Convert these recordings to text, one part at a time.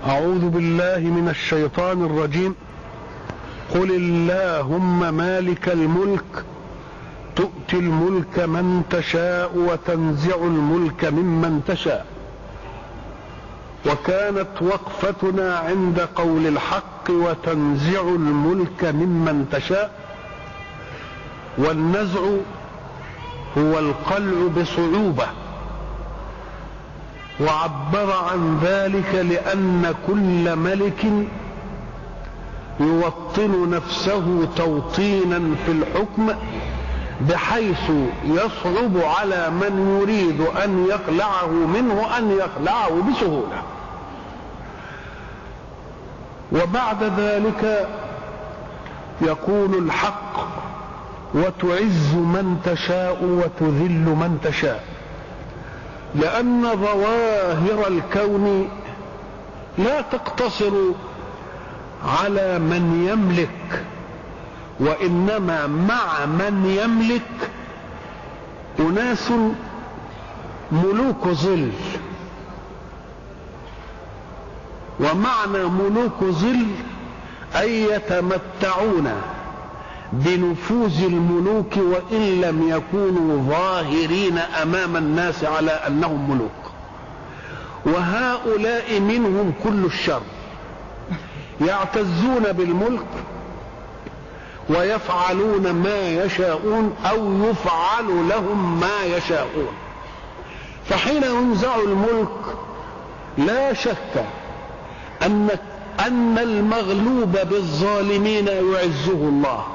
أعوذ بالله من الشيطان الرجيم قل اللهم مالك الملك تؤتي الملك من تشاء وتنزع الملك ممن تشاء وكانت وقفتنا عند قول الحق وتنزع الملك ممن تشاء والنزع هو القلع بصعوبه وعبر عن ذلك لان كل ملك يوطن نفسه توطينا في الحكم بحيث يصعب على من يريد ان يخلعه منه ان يخلعه بسهوله وبعد ذلك يقول الحق وتعز من تشاء وتذل من تشاء لان ظواهر الكون لا تقتصر على من يملك وانما مع من يملك اناس ملوك ظل ومعنى ملوك ظل اي يتمتعون بنفوذ الملوك وان لم يكونوا ظاهرين امام الناس على انهم ملوك وهؤلاء منهم كل الشر يعتزون بالملك ويفعلون ما يشاءون او يفعل لهم ما يشاءون فحين ينزع الملك لا شك ان ان المغلوب بالظالمين يعزه الله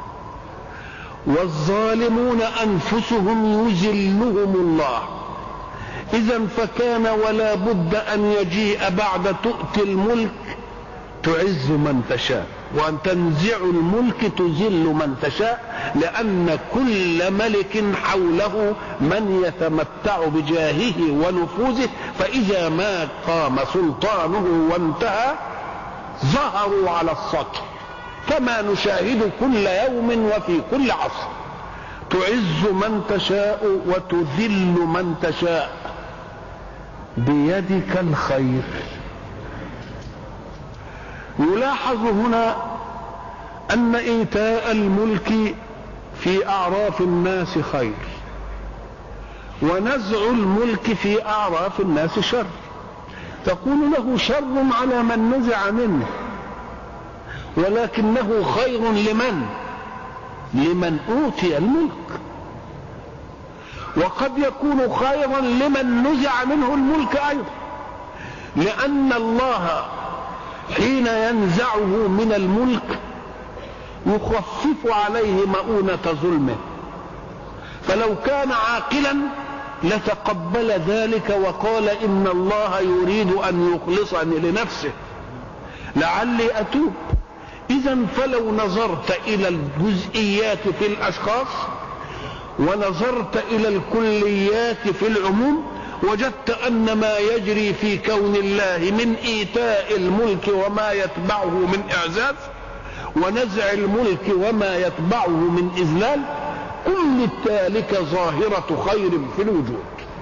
والظالمون انفسهم يذلهم الله اذا فكان ولا بد ان يجيء بعد تؤتي الملك تعز من تشاء وان تنزع الملك تذل من تشاء لان كل ملك حوله من يتمتع بجاهه ونفوذه فاذا ما قام سلطانه وانتهى ظهروا على السطح كما نشاهد كل يوم وفي كل عصر تعز من تشاء وتذل من تشاء بيدك الخير يلاحظ هنا ان ايتاء الملك في اعراف الناس خير ونزع الملك في اعراف الناس شر تقول له شر على من نزع منه ولكنه خير لمن لمن اوتي الملك وقد يكون خيرا لمن نزع منه الملك ايضا لان الله حين ينزعه من الملك يخفف عليه مؤونة ظلمه فلو كان عاقلا لتقبل ذلك وقال إن الله يريد أن يخلصني لنفسه لعلي أتوب إذا فلو نظرت إلى الجزئيات في الأشخاص ونظرت إلى الكليات في العموم وجدت ان ما يجري في كون الله من ايتاء الملك وما يتبعه من اعزاز ونزع الملك وما يتبعه من اذلال كل ذلك ظاهره خير في الوجود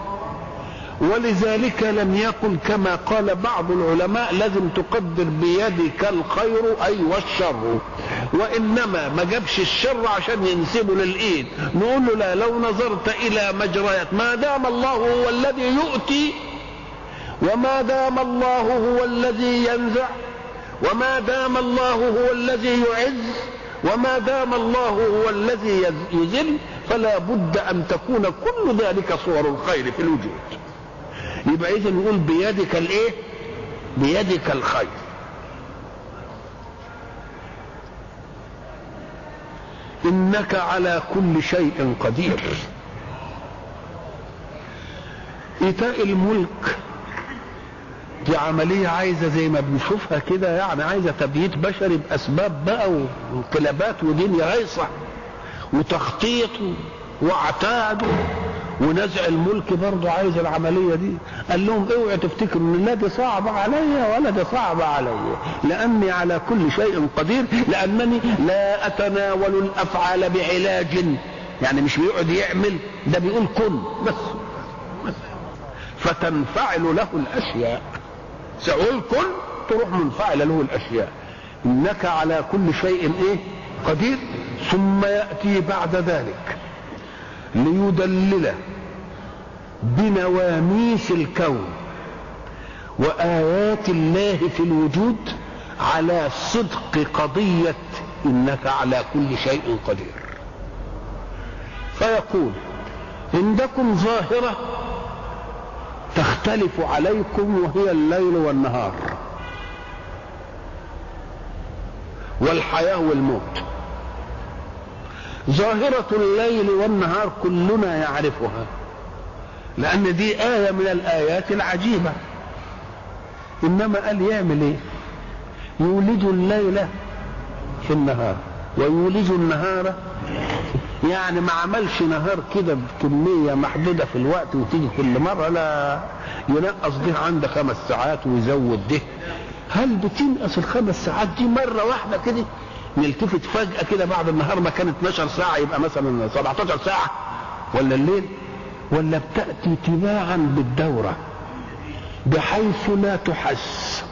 ولذلك لم يقل كما قال بعض العلماء لازم تقدر بيدك الخير اي والشر وانما ما جابش الشر عشان ينسبه للايد نقول له لا لو نظرت الى مجريات ما دام الله هو الذي يؤتي وما دام الله هو الذي ينزع وما دام الله هو الذي يعز وما دام الله هو الذي يذل فلا بد ان تكون كل ذلك صور الخير في الوجود يبقى اذا نقول بيدك الايه بيدك الخير انك على كل شيء قدير ايتاء الملك دي عملية عايزة زي ما بنشوفها كده يعني عايزة تبييت بشري بأسباب بقى وانقلابات ودنيا هيصة وتخطيط واعتاد ونزع الملك برضه عايز العملية دي قال لهم اوعوا تفتكروا ان لا دي صعبة عليا ولا دي صعبة عليا لاني على كل شيء قدير لانني لا اتناول الافعال بعلاج يعني مش بيقعد يعمل ده بيقول كن بس بس فتنفعل له الاشياء سأقول كن تروح منفعلة له الأشياء إنك على كل شيء إيه قدير ثم يأتي بعد ذلك ليدلل بنواميس الكون وآيات الله في الوجود على صدق قضية إنك على كل شيء قدير فيقول عندكم ظاهرة تختلف عليكم وهي الليل والنهار والحياة والموت ظاهرة الليل والنهار كلنا يعرفها لأن دي آية من الآيات العجيبة إنما قال يعمل إيه؟ يولج الليل في النهار ويولج النهار يعني ما عملش نهار كده بكمية محدودة في الوقت وتيجي كل مرة لا ينقص ده عنده خمس ساعات ويزود ده هل بتنقص الخمس ساعات دي مرة واحدة كده نلتفت فجأة كده بعد النهار ما كان 12 ساعة يبقى مثلا 17 ساعة ولا الليل ولا بتأتي تباعا بالدورة بحيث لا تحس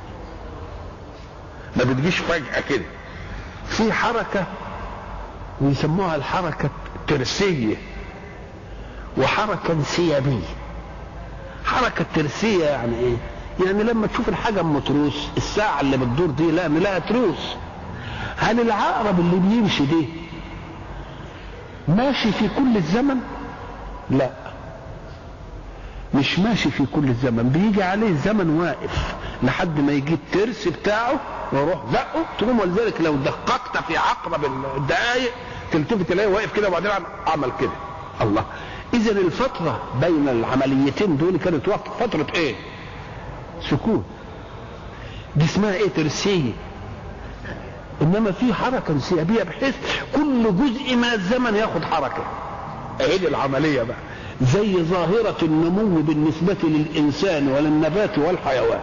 ما بتجيش فجأة كده في حركة ويسموها الحركة الترسية وحركة انسيابية حركة ترسية يعني ايه يعني لما تشوف الحاجة ام تروس الساعة اللي بتدور دي لا لا تروس هل العقرب اللي بيمشي ده ماشي في كل الزمن لا مش ماشي في كل الزمن بيجي عليه زمن واقف لحد ما يجي الترس بتاعه ويروح زقه تقوم ولذلك لو دققت في عقرب الدقائق تلتفت تلاقيه واقف كده وبعدين عمل كده الله اذا الفتره بين العمليتين دول كانت وقت فتره ايه سكون دي اسمها ايه ترسيه انما في حركه انسيابيه بحيث كل جزء من الزمن ياخد حركه اهي دي العمليه بقى زي ظاهره النمو بالنسبه للانسان وللنبات والحيوان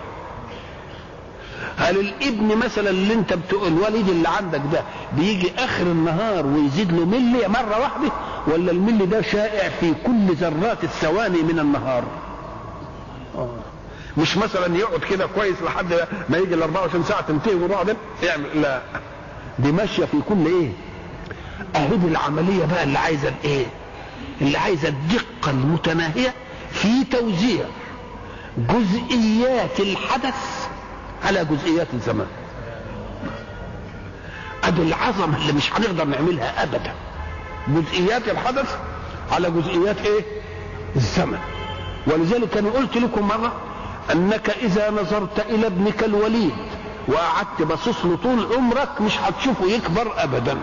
هل الابن مثلا اللي انت بتقول الوليد اللي عندك ده بيجي اخر النهار ويزيد له ملي مره واحده ولا الملي ده شائع في كل ذرات الثواني من النهار آه. مش مثلا يقعد كده كويس لحد ما يجي ال 24 ساعه تنتهي ويروح يعمل لا دي ماشيه في كل ايه اهي دي العمليه بقى اللي عايزه الايه اللي عايزه الدقه المتناهيه في توزيع جزئيات الحدث على جزئيات الزمان ادي العظمه اللي مش هنقدر نعملها ابدا جزئيات الحدث على جزئيات ايه الزمن ولذلك انا قلت لكم مره انك اذا نظرت الى ابنك الوليد وقعدت باصص له طول عمرك مش هتشوفه يكبر ابدا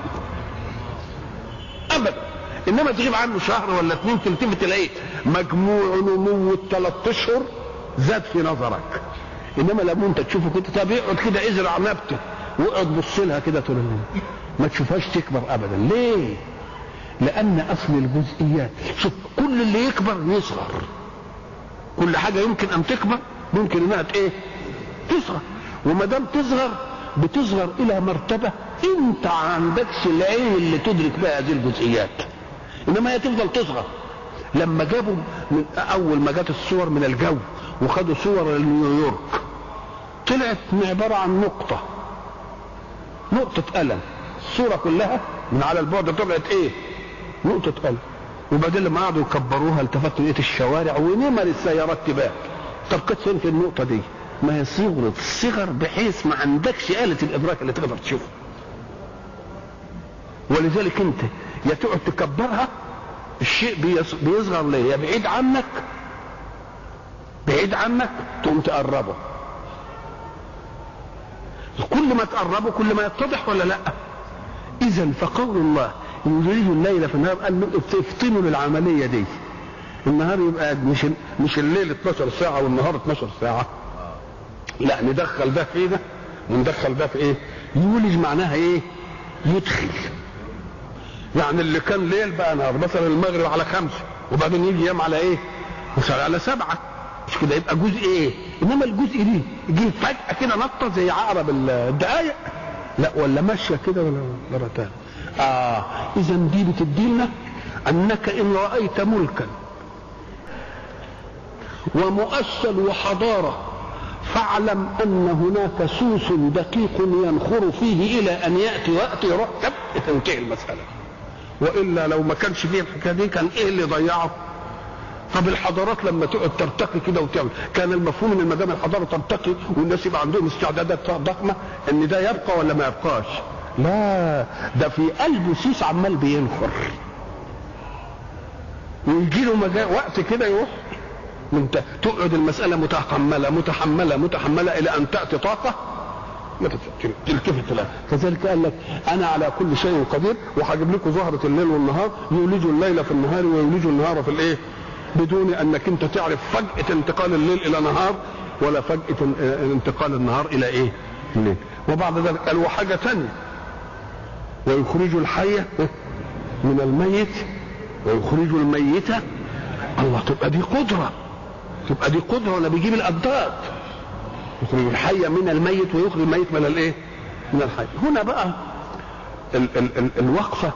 ابدا انما تغيب عنه شهر ولا اتنين تلتفت تلاقيه مجموع نمو الثلاث اشهر زاد في نظرك انما لما انت تشوفه كده طب يقعد كده ازرع نبته واقعد بص لها كده طول اليوم ما تشوفهاش تكبر ابدا ليه؟ لان اصل الجزئيات شوف كل اللي يكبر يصغر كل حاجه يمكن ان تكبر ممكن انها ايه؟ تصغر وما دام تصغر بتصغر الى مرتبه انت عندكش العين اللي تدرك بها هذه الجزئيات انما هي تفضل تصغر لما جابوا من اول ما جت الصور من الجو وخدوا صور لنيويورك طلعت عباره عن نقطه نقطه قلم الصوره كلها من على البعد طلعت ايه نقطه قلم وبعدين لما قعدوا يكبروها التفت لقيت الشوارع ونمر السيارات تبان طب كانت فين في النقطه دي ما هي صغرت صغر بحيث ما عندكش آلة الإدراك اللي تقدر تشوفها ولذلك أنت يا تقعد تكبرها الشيء بيصغر ليه يا بعيد عنك بعيد عنك تقوم تقربه كل ما تقربه كل ما يتضح ولا لا اذا فقول الله يولج الليل في النهار قال له افطنوا للعمليه دي النهار يبقى مش مش الليل 12 ساعه والنهار 12 ساعه لا ندخل ده في ده وندخل ده في ايه يولج معناها ايه يدخل يعني اللي كان ليل بقى نهار مثلا المغرب على خمسة وبعدين يجي يوم على ايه مثلا على سبعة مش كده يبقى جزء ايه انما الجزء دي يجي فجأة كده نطة زي عقرب الدقايق لا ولا ماشية كده ولا مرة تانية اه اذا دي بتدي لنا انك ان رأيت ملكا ومؤصل وحضارة فاعلم ان هناك سوس دقيق ينخر فيه الى ان ياتي وقت يروح تب تنتهي المساله والا لو ما كانش فيه الحكايه دي كان ايه اللي ضيعه طب الحضارات لما تقعد ترتقي كده وتعمل كان المفهوم ان ما دام الحضاره ترتقي والناس يبقى عندهم استعدادات ضخمه ان ده يبقى ولا ما يبقاش لا ده في قلبه سيس عمال بينخر ويجي له مجال وقت كده يروح انت تقعد المساله متحمله متحمله متحمله الى ان تاتي طاقه ما تلتفت لها كذلك قال لك انا على كل شيء قدير وهجيب لكم ظهرة الليل والنهار يولج الليل في النهار ويولج النهار في الايه بدون انك انت تعرف فجأة انتقال الليل الى نهار ولا فجأة انتقال النهار الى ايه الليل وبعد ذلك قال وحاجة ثانية ويخرج الحي من الميت ويخرج الميت الله تبقى دي قدرة تبقى دي قدرة ولا بيجيب الأضداد يخرج الحي من الميت ويخرج الميت من الايه؟ من الحي. هنا بقى ال ال ال الوقفة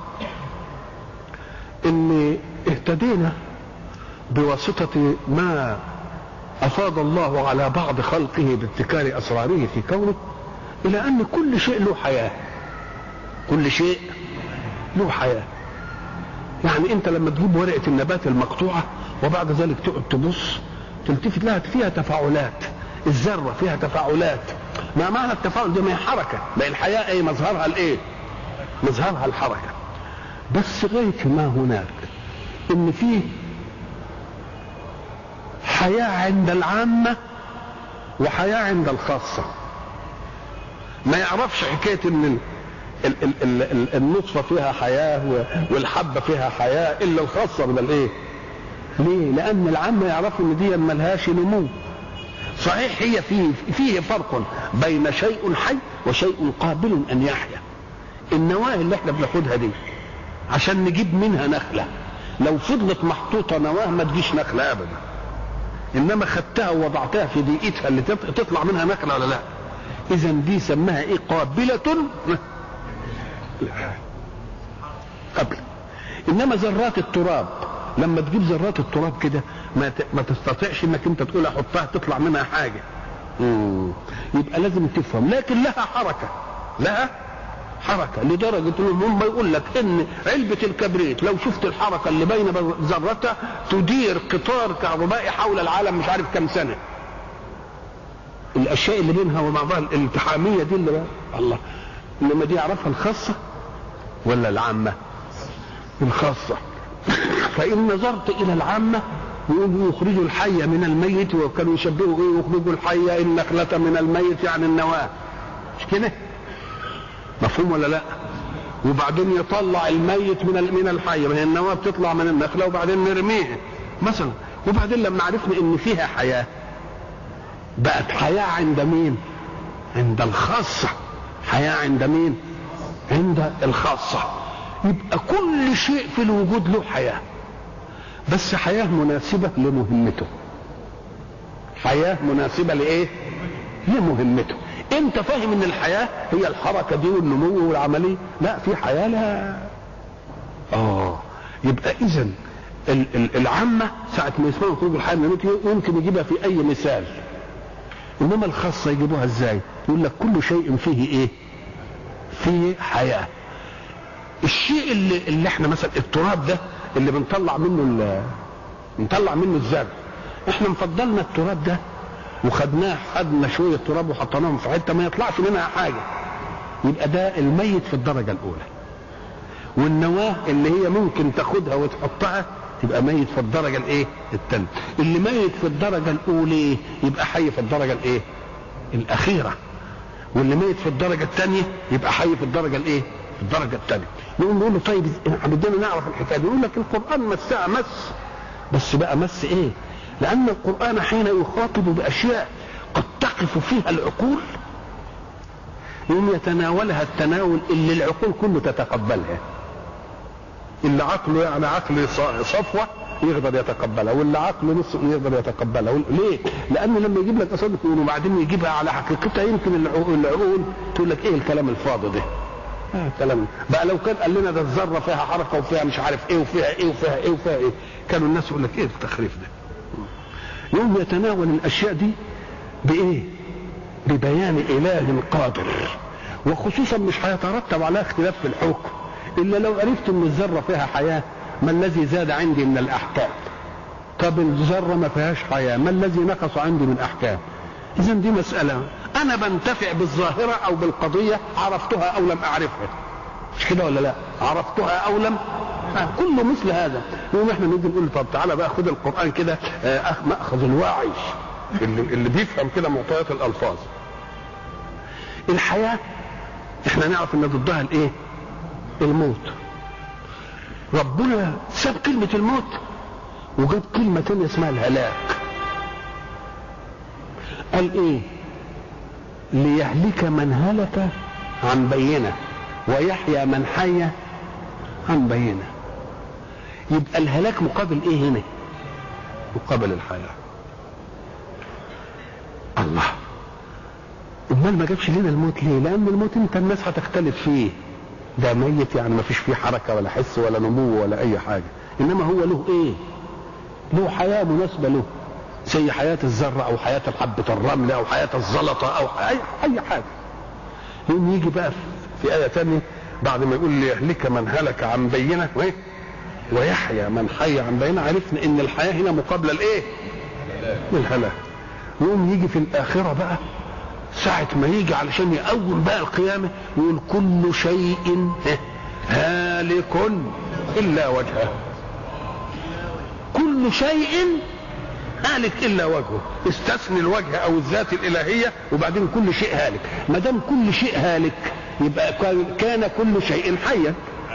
ان اهتدينا بواسطة ما أفاض الله على بعض خلقه بابتكار أسراره في كونه إلى أن كل شيء له حياة كل شيء له حياة يعني أنت لما تجيب ورقة النبات المقطوعة وبعد ذلك تقعد تبص تلتفت لها فيها تفاعلات الذرة فيها تفاعلات ما معنى التفاعل ده ما هي حركة ما الحياة ايه مظهرها الايه مظهرها الحركة بس غاية ما هناك ان فيه حياة عند العامة وحياة عند الخاصة ما يعرفش حكاية ان ال ال ال ال النطفة فيها حياة والحبة فيها حياة إلا الخاصة من الإيه؟ ليه؟ لأن العامة يعرفوا إن دي ملهاش نمو صحيح هي فيه فيه فرق بين شيء حي وشيء قابل ان يحيا النواه اللي احنا بناخدها دي عشان نجيب منها نخله لو فضلت محطوطه نواه ما تجيش نخله ابدا انما خدتها ووضعتها في دقيقتها اللي تطلع منها نخله ولا لا اذا دي سماها ايه قابله قبل انما ذرات التراب لما تجيب ذرات التراب كده ما ما تستطيعش انك انت تقول احطها تطلع منها حاجه مم. يبقى لازم تفهم لكن لها حركه لها حركه لدرجه انهم هم يقول لك ان علبه الكبريت لو شفت الحركه اللي بين ذرتها تدير قطار كهربائي حول العالم مش عارف كم سنه الاشياء اللي بينها وبعضها الالتحاميه دي اللي بقى الله انما دي يعرفها الخاصه ولا العامه الخاصه فإن نظرت إلى العامة يقول يخرج الحي من الميت وكانوا يشبهوا إيه يخرج الحي النخلة من الميت يعني النواة مش كده؟ مفهوم ولا لا؟ وبعدين يطلع الميت من من الحي ما هي النواة بتطلع من النخلة وبعدين نرميها مثلا وبعدين لما عرفنا إن فيها حياة بقت حياة عند مين؟ عند الخاصة حياة عند مين؟ عند الخاصة يبقى كل شيء في الوجود له حياه بس حياه مناسبه لمهمته حياه مناسبه لايه لمهمته انت فاهم ان الحياه هي الحركه دي والنمو والعمليه لا في حياه لا اه يبقى اذا العامة ساعة ما يسمعوا خروج الحياة من الموت يمكن يجيبها في أي مثال إنما الخاصة يجيبوها إزاي؟ يقول لك كل شيء فيه إيه؟ فيه حياة الشيء اللي, اللي احنا مثلا التراب ده اللي بنطلع منه بنطلع منه الزرع احنا مفضلنا التراب ده وخدناه خدنا شويه تراب وحطيناهم في حته ما يطلعش منها حاجه يبقى ده الميت في الدرجه الاولى والنواه اللي هي ممكن تاخدها وتحطها تبقى ميت في الدرجه الايه الثانيه اللي ميت في الدرجه الاولى يبقى حي في الدرجه الايه الاخيره واللي ميت في الدرجه الثانيه يبقى حي في الدرجه الايه في الدرجه الثانيه نقول له طيب بدنا نعرف الحكايه يقول لك القران مسها مس بس بقى مس ايه لان القران حين يخاطب باشياء قد تقف فيها العقول يوم يتناولها التناول اللي العقول كله تتقبلها اللي عقله يعني عقل صفوه يقدر يتقبلها واللي عقله نص يقدر يتقبلها ليه؟ لان لما يجيب لك قصائد يقول وبعدين يجيبها على حقيقتها يمكن العقول تقول لك ايه الكلام الفاضي ده؟ آه كلام بقى لو كان قال لنا ده الذره فيها حركه وفيها مش عارف ايه وفيها ايه وفيها ايه وفيها ايه كانوا الناس يقول لك ايه التخريف ده؟ يوم يتناول الاشياء دي بايه؟ ببيان اله قادر وخصوصا مش هيترتب على اختلاف في الحكم الا لو عرفت ان الذره فيها حياه ما الذي زاد عندي من الاحكام طب الذره ما فيهاش حياه ما الذي نقص عندي من احكام اذا دي مساله انا بنتفع بالظاهره او بالقضيه عرفتها او لم اعرفها مش كده ولا لا عرفتها او لم آه، كله مثل هذا يوم احنا نيجي نقول طب تعالى بقى خد القران كده آه، ماخذ الواعي اللي, اللي بيفهم كده معطيات الالفاظ الحياه احنا نعرف ان ضدها الايه الموت ربنا ساب كلمه الموت وجاب كلمه تانية اسمها الهلاك قال ايه ليهلك من هلك عن بينه ويحيى من حي عن بينه يبقى الهلاك مقابل ايه هنا مقابل الحياه الله امال ما جابش لنا الموت ليه لان الموت انت الناس هتختلف فيه ده ميت يعني ما فيش فيه حركه ولا حس ولا نمو ولا اي حاجه انما هو له ايه له حياه مناسبه له زي حياه الذره او حياه حبه الرمل او حياه الزلطه او اي اي حاجه يقوم يجي بقى في ايه ثانيه بعد ما يقول ليهلك من هلك عن بينه وايه ويحيى من حي عن بينه عرفنا ان الحياه هنا مقابله لايه الهلاك يقوم يجي في الاخره بقى ساعة ما يجي علشان يقوم بقى القيامة يقول كل شيء هالك إلا وجهه كل شيء هالك إلا وجهه استثني الوجه أو الذات الإلهية وبعدين كل شيء هالك ما دام كل شيء هالك يبقى كان كل شيء حيا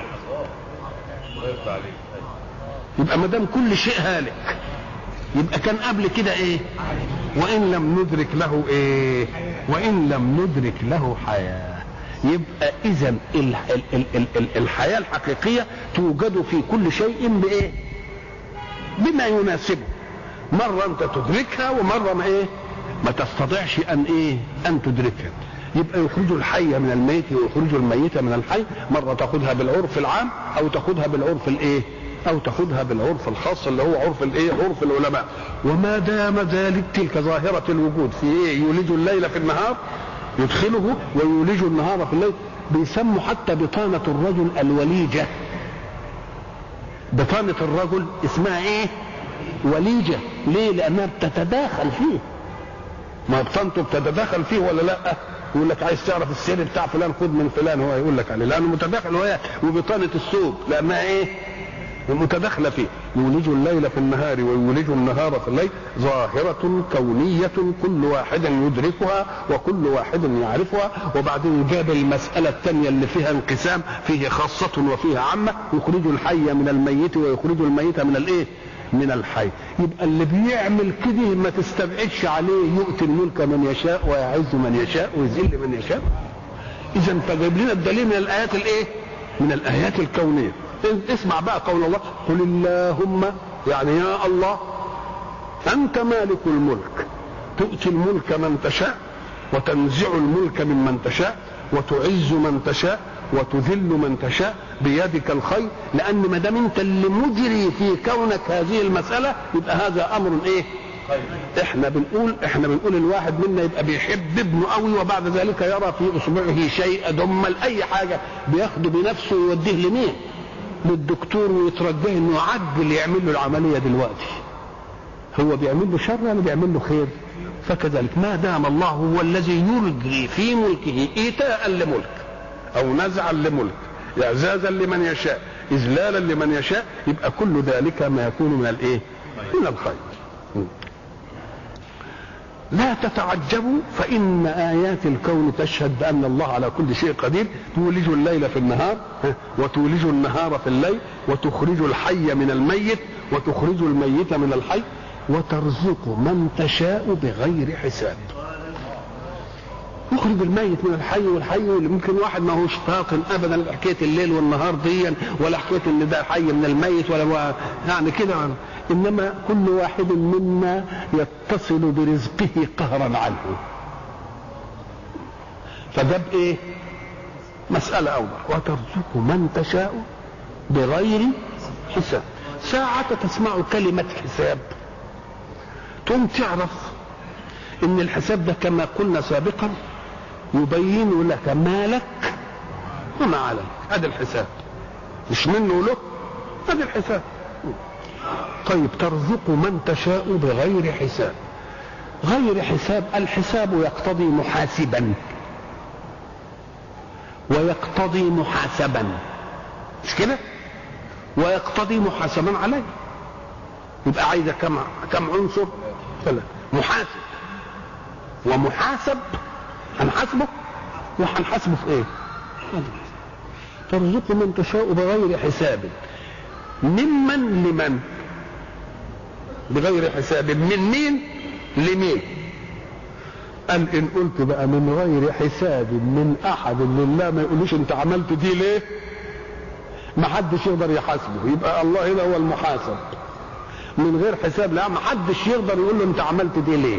يبقى ما دام كل شيء هالك يبقى كان قبل كده ايه وان لم ندرك له ايه وان لم ندرك له حياه يبقى اذا الحياه الحقيقيه توجد في كل شيء بايه بما يناسبه مره انت تدركها ومره ما ايه ما تستطيعش ان ايه ان تدركها يبقى يخرج الحي من الميت ويخرج الميت من الحي مره تاخذها بالعرف العام او تاخذها بالعرف الايه او تاخذها بالعرف الخاص اللي هو عرف الايه عرف العلماء وما دام ذلك تلك ظاهره الوجود في ايه يولج الليل في النهار يدخله ويولج النهار في الليل بيسموا حتى بطانه الرجل الوليجه بطانه الرجل اسمها ايه وليجه ليه لانها بتتداخل فيه ما بطانته بتتداخل فيه ولا لا يقول لك عايز تعرف السر بتاع فلان خد من فلان هو يقول لك عليه لانه متداخل وهي وبطانه الثوب لانها ايه متداخلة فيه يولج الليل في النهار ويولج النهار في الليل ظاهرة كونية كل واحد يدركها وكل واحد يعرفها وبعدين جاب المسألة الثانية اللي فيها انقسام فيه خاصة وفيها عامة يخرج الحي من الميت ويخرج الميت من الايه من الحي يبقى اللي بيعمل كده ما تستبعدش عليه يؤتي الملك من يشاء ويعز من يشاء ويذل من يشاء اذا فجايب لنا الدليل من الايات الايه من الايات الكونيه اسمع بقى قول الله قل اللهم يعني يا الله انت مالك الملك تؤتي الملك من تشاء وتنزع الملك ممن تشاء وتعز من تشاء وتذل من تشاء بيدك الخير لان ما دام انت اللي مجري في كونك هذه المساله يبقى هذا امر ايه احنا بنقول احنا بنقول الواحد منا يبقى بيحب ابنه قوي وبعد ذلك يرى في اصبعه شيء دمل اي حاجه بياخده بنفسه ويوديه لمين للدكتور ويترجاه انه يعجل يعمل له العمليه دلوقتي هو بيعمل له شر ولا بيعمل له خير فكذلك ما دام الله هو الذي يلقي في ملكه ايتاء لملك او نزعا لملك اعزازا لمن يشاء اذلالا لمن يشاء يبقى كل ذلك ما يكون من الايه من الخير لا تتعجبوا فإن آيات الكون تشهد بأن الله على كل شيء قدير تولج الليل في النهار وتولج النهار في الليل وتخرج الحي من الميت وتخرج الميت من الحي وترزق من تشاء بغير حساب يخرج الميت من الحي والحي ممكن واحد ما هوش فاطن ابدا حكايه الليل والنهار ديا ولا حكايه ان ده حي من الميت ولا يعني كده انما كل واحد منا يتصل برزقه قهرا عنه فجاب ايه مسألة أوضح وترزق من تشاء بغير حساب ساعة تسمع كلمة حساب تقوم تعرف ان الحساب ده كما قلنا سابقا يبين لك ما لك وما عليك هذا الحساب مش منه له هذا الحساب طيب ترزق من تشاء بغير حساب غير حساب الحساب يقتضي محاسبا ويقتضي محاسبا مش كده ويقتضي محاسبا عليه يبقى عايزه كم كم عنصر ثلاثة محاسب ومحاسب هنحاسبه وهنحاسبه في ايه ترزق من تشاء بغير حساب ممن لمن بغير حساب من مين لمين قال ان قلت بقى من غير حساب من احد لله ما يقولوش انت عملت دي ليه ما حدش يقدر يحاسبه يبقى الله هنا هو المحاسب من غير حساب لا ما حدش يقدر يقول له انت عملت دي ليه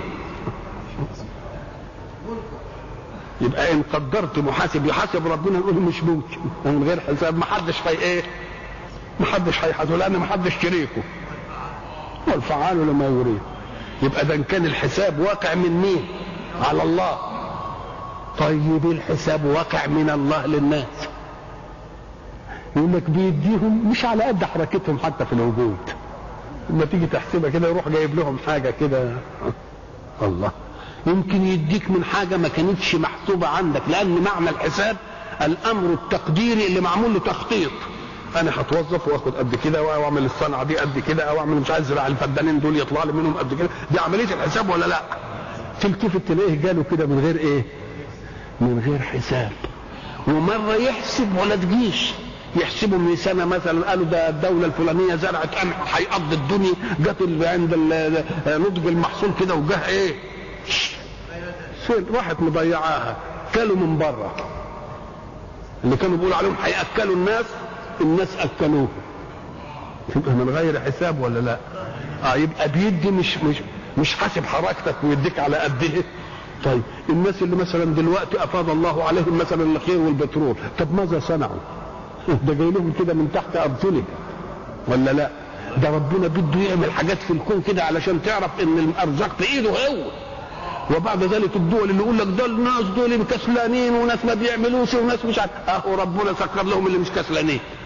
يبقى ان قدرت محاسب يحاسب ربنا نقول مش ممكن من غير حساب ما حدش في ايه ما حدش هيحاسبه لان ما حدش شريكه والفعال لما يريد يبقى ده كان الحساب واقع من مين على الله طيب الحساب واقع من الله للناس يقول لك بيديهم مش على قد حركتهم حتى في الوجود لما تيجي تحسبها كده يروح جايب لهم حاجه كده الله يمكن يديك من حاجه ما كانتش محسوبه عندك لان معنى الحساب الامر التقديري اللي معمول له تخطيط انا هتوظف واخد قد كده واعمل الصنعه دي قد كده او اعمل مش عايز ازرع الفدانين دول يطلع لي منهم قد كده دي عمليه الحساب ولا لا تلتفت تلاقيه جاله كده من غير ايه من غير حساب ومره يحسب ولا تجيش يحسبوا من سنة مثلا قالوا ده الدولة الفلانية زرعت قمح هيقضي الدنيا جت عند نضج المحصول كده وجه ايه؟ فين راحت مضيعاها كلوا من بره اللي كانوا بيقولوا عليهم هياكلوا الناس الناس اكلوه يبقى من غير حساب ولا لا؟ اه يبقى بيدي مش مش مش حاسب حركتك ويديك على قد ايه؟ طيب الناس اللي مثلا دلوقتي افاض الله عليهم مثلا الخير والبترول طب ماذا صنعوا؟ ده جاي لهم كده من تحت ارجلك ولا لا؟ ده ربنا بده يعمل حاجات في الكون كده علشان تعرف ان الارزاق في ايده هو وبعد ذلك الدول اللي يقول لك دول الناس دول كسلانين وناس ما بيعملوش وناس مش عارف اهو ربنا سكر لهم اللي مش كسلانين